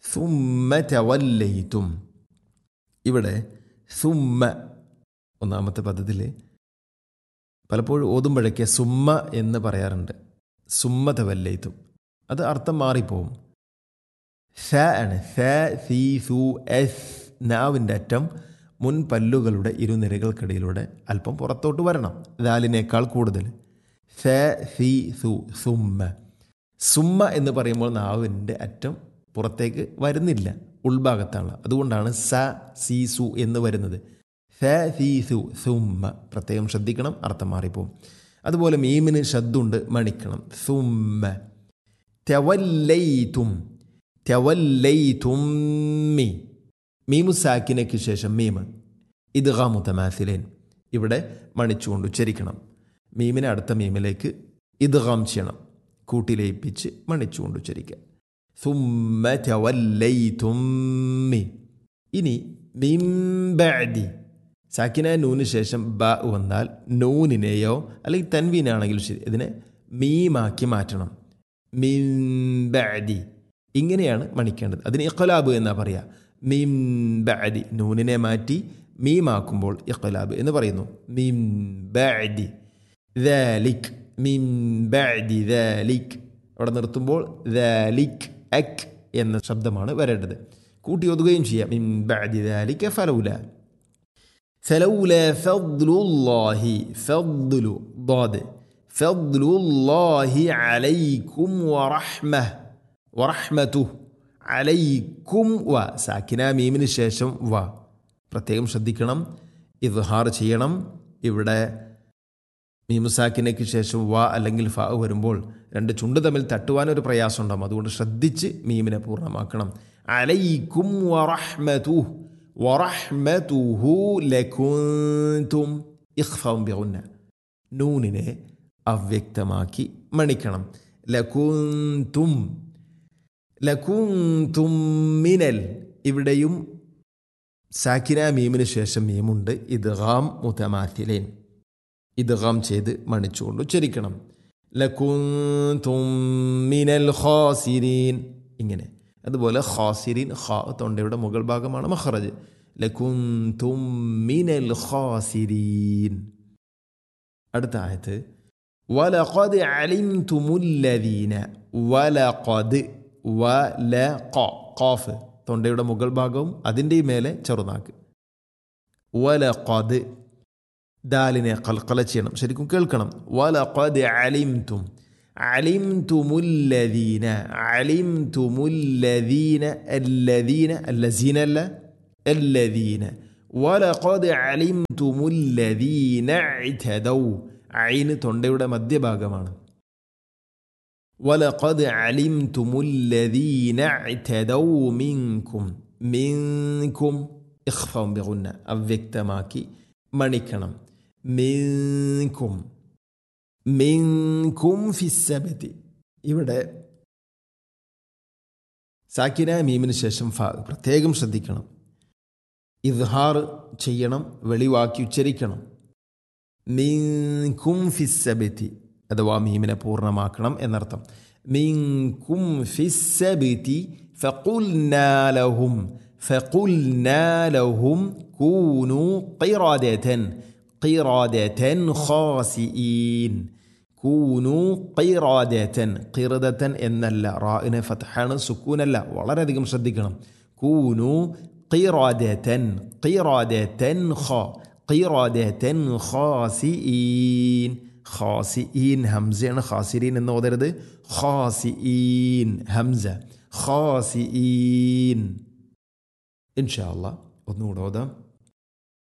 സുമ്മ തവല്ലയിത്തും ഇവിടെ സുമ്മ ഒന്നാമത്തെ പദത്തിൽ പലപ്പോഴും ഓതുമ്പോഴൊക്കെ സുമ്മ എന്ന് പറയാറുണ്ട് സുമ്മ തവല്ലയിത്തും അത് അർത്ഥം മാറിപ്പോവും സ ആണ് സ സി സു എസ് നാവിൻ്റെ അറ്റം മുൻ പല്ലുകളുടെ ഇരുനിരകൾക്കിടയിലൂടെ അല്പം പുറത്തോട്ട് വരണം ദാലിനേക്കാൾ കൂടുതൽ സ സി സു സുമ്മ സുമ്മ എന്ന് പറയുമ്പോൾ നാവിൻ്റെ അറ്റം പുറത്തേക്ക് വരുന്നില്ല ഉൾഭാഗത്താണ് അതുകൊണ്ടാണ് സ സി സു എന്ന് വരുന്നത് സ സി സു സുമ്മ പ്രത്യേകം ശ്രദ്ധിക്കണം അർത്ഥം മാറിപ്പോവും അതുപോലെ മീമിന് ശബ്ദമുണ്ട് മണിക്കണം സുമ്മ തെവല്ലൈതും തെവല്ലൈതും മീ മീമു സാക്കിനയ്ക്ക് ശേഷം മീമ് ഇദ്ഗാ മുത്തമാസിലേൻ ഇവിടെ മണിച്ചുകൊണ്ട് ഉച്ചരിക്കണം മീമിനെ അടുത്ത മീമിലേക്ക് ഇദ്ഗാം ചെയ്യണം കൂട്ടിലയിപ്പിച്ച് മണിച്ചുകൊണ്ട് ഉച്ചരിക്കുക സുമ്മ തെവല്ലൈതും മീ ഇനി മിംബഅദി സാക്കിന നൂന് ശേഷം ബ വന്നാൽ നൂനിനെയോ അല്ലെങ്കിൽ തൻവീനാണെങ്കിലും ശരി ഇതിനെ മീമാക്കി മാറ്റണം മിംബഅദി ഇങ്ങനെയാണ് മണിക്കേണ്ടത് അതിന് ഇഖലാബ് എന്നാ പറയുക മിംബഅദി നൂനിനെ മാറ്റി മീമാക്കുമ്പോൾ ഇഖലാബ് എന്ന് പറയുന്നു മിംബഅദി ദാലിക് മിംബഅദി ദാലിക് അവിടെ നിർത്തുമ്പോൾ ദാലിക് അക് എന്ന ശബ്ദമാണ് വരേണ്ടത് കൂട്ടി ഒതുകയും ചെയ്യാം മിംബഅദി ദാലിക ഫലൗല فلولا فضل الله فضل ضاد فضل الله عليكم ورحمة ورحمته عليكم വ സാക്കിന മീമിന് ശേഷം വ പ്രത്യേകം ശ്രദ്ധിക്കണം ഇദ്ഹാർ ചെയ്യണം ഇവിടെ മീമുസാക്കിനയ്ക്ക് ശേഷം വ അല്ലെങ്കിൽ ഫ വരുമ്പോൾ രണ്ട് ചുണ്ട് തമ്മിൽ തട്ടുവാനൊരു പ്രയാസം ഉണ്ടാകും അതുകൊണ്ട് ശ്രദ്ധിച്ച് മീമിനെ പൂർണ്ണമാക്കണം അലൈക്കും വറഹ്മതുഹു വറഹ്മതുഹു ലകുന്തും ഇഖ്ഫാവും ബിഗുന്ന നൂനിനെ അവ്യക്തമാക്കി മണിക്കണം ലകുന്തും ലകുന്തും മിനൽ ഇവിടെയും സാക്കിന മീമിന് ശേഷം മീമുണ്ട് ഇദ്ഗാം മുതമാത്തിലേൻ ഇദ്ഗാം ചെയ്ത് മണിച്ചുകൊണ്ട് ഉച്ചരിക്കണം ലകുന്തും മിനൽ ഖാസിരീൻ ഇങ്ങനെ അതുപോലെ ഖാസിരീൻ ഖാ തൊണ്ടയുടെ മുകൾ ഭാഗമാണ് മഖറജ് ലകുന്തും മിനൽ ഖാസിരീൻ അടുത്ത ആയത്ത് വലഖദ് അലിംതുമുല്ലദീന വലഖദ് വലഖ ഖാഫ് തൊണ്ടയുടെ മുകൾ ഭാഗവും അതിൻ്റെ മേലെ ചെറുനാക്ക് വലഖദ് ദാലിനെ കൽക്കല ചെയ്യണം ശരിക്കും കേൾക്കണം വലഖദ് അലിംതും അലിംതുമുല്ലദീന അലിംതുമുല്ലദീന അല്ലദീന അല്ലസീന അല്ല അല്ലദീന വലഖദ് അലിംതുമുല്ലദീന ഇതദൗ ഐന് തൊണ്ടയുടെ മധ്യഭാഗമാണ് വലഖദ് അലിംതുമുല്ലദീന ഇതദൗ മിൻകും മിൻകും ഇഖ്ഫം ബിഗുന്ന അവ്യക്തമാക്കി മണിക്കണം മിൻകും മിൻകും ഫിസ്സബത്തി ഇവിടെ സാക്കിന മീമിന് ശേഷം ഫ പ്രത്യേകം ശ്രദ്ധിക്കണം ഇദ്ഹാർ ചെയ്യണം വെളിവാക്കി ഉച്ചരിക്കണം മിൻകും ഫിസ്സബത്തി അഥവാ മീമിനെ പൂർണ്ണമാക്കണം എന്നർത്ഥം മിൻകും ഫിസ്സബത്തി ഫഖുൽനാലഹും ഫഖുൽനാലഹും കൂനു ഖിറാദതൻ ഖിറാദതൻ ഖാസിഈൻ കൂനു ഖിറാദതൻ ഖിറദതൻ എന്നല്ല റാഇന് ഫത്ഹാണ് സുക്കൂനല്ല വളരെയധികം ശ്രദ്ധിക്കണം കൂനു ഖിറാദതൻ ഖിറാദതൻ ഖ ഖിറാദതൻ ഖാസിഈൻ ഖാസിഈൻ ഹംസയാണ് ഖാസിരീൻ എന്ന് ഓതരുത് ഖാസിഈൻ ഹംസ ഖാസിഈൻ ഇൻഷാ അല്ലാ ഒന്നുകൂടെ ഓതാം